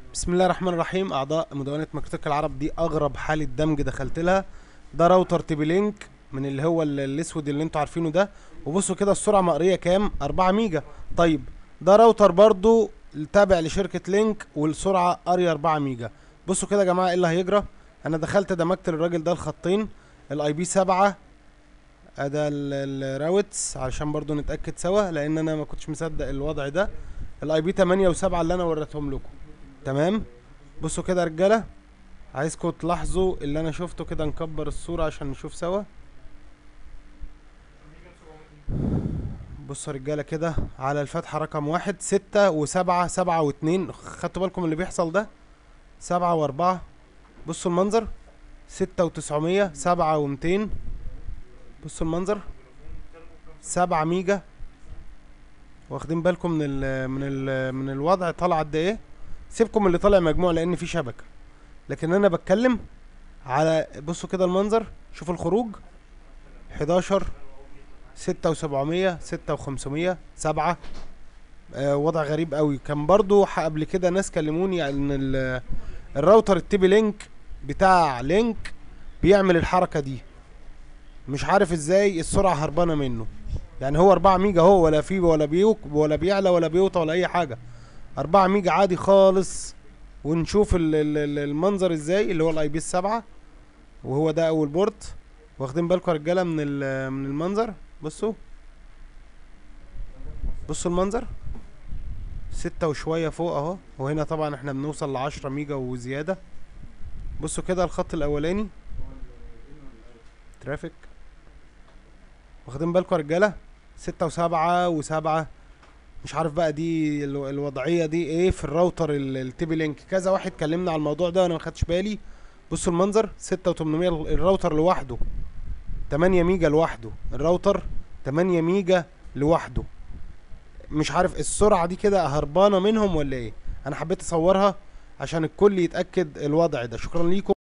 بسم الله الرحمن الرحيم اعضاء مدونة مكتبة العرب دي اغرب حالة دمج دخلت لها ده راوتر تي بي لينك من اللي هو ال- الاسود اللي انتوا عارفينه ده وبصوا كده السرعة مقرية كام 4 ميجا طيب ده راوتر برضو تابع لشركة لينك والسرعة قارية 4 ميجا بصوا كده يا جماعة ايه اللي هيجرى انا دخلت دمجت للراجل ده الخطين الاي بي 7 ادا الراوتس علشان برضو نتأكد سوا لان انا ما كنتش مصدق الوضع ده الاي بي 8 و7 اللي انا وريتهم لكم تمام بصوا كده يا رجاله عايزكم تلاحظوا اللي انا شفته كده نكبر الصورة عشان نشوف سوا بصوا يا رجاله كده على الفتحة رقم واحد ستة وسبعة سبعة واتنين خدتوا بالكم اللي بيحصل ده سبعة واربعة بصوا المنظر ستة وتسعمية سبعة ومتين بصوا المنظر سبعة ميجا واخدين بالكم من ال من ال من الوضع طالع قد ايه سيبكم من اللي طالع مجموع لان في شبكه لكن انا بتكلم على بصوا كده المنظر شوفوا الخروج 11 6 و700 6 و500 7 آه وضع غريب قوي كان برضو ح- قبل كده ناس كلموني ان ال- الراوتر التيبي لينك بتاع لينك بيعمل الحركه دي مش عارف ازاي السرعه هربانه منه يعني هو 4 ميجا هو ولا فيه ولا بيوك ولا بيعلى ولا بيوطى ولا اي حاجه 4 ميجا عادي خالص ونشوف ال- ال- ال- المنظر ازاي اللي هو الاي بي السبعة وهو ده اول بورت واخدين بالكم يا رجاله من ال- من المنظر بصوا بصوا المنظر ستة وشوية فوق اهو وهنا طبعا احنا بنوصل لعشرة ميجا وزيادة بصوا كده الخط الاولاني ترافيك واخدين بالكم يا رجاله ستة وسبعة وسبعة مش عارف بقى دي الو- الوضعيه دي ايه في الراوتر ال- التيبي لينك كذا واحد كلمنا على الموضوع ده وانا ما خدتش بالي بصوا المنظر 6800 ال- الراوتر لوحده 8 ميجا لوحده الراوتر 8 ميجا لوحده مش عارف السرعه دي كده هربانه منهم ولا ايه انا حبيت اصورها عشان الكل يتاكد الوضع ده شكرا ليكم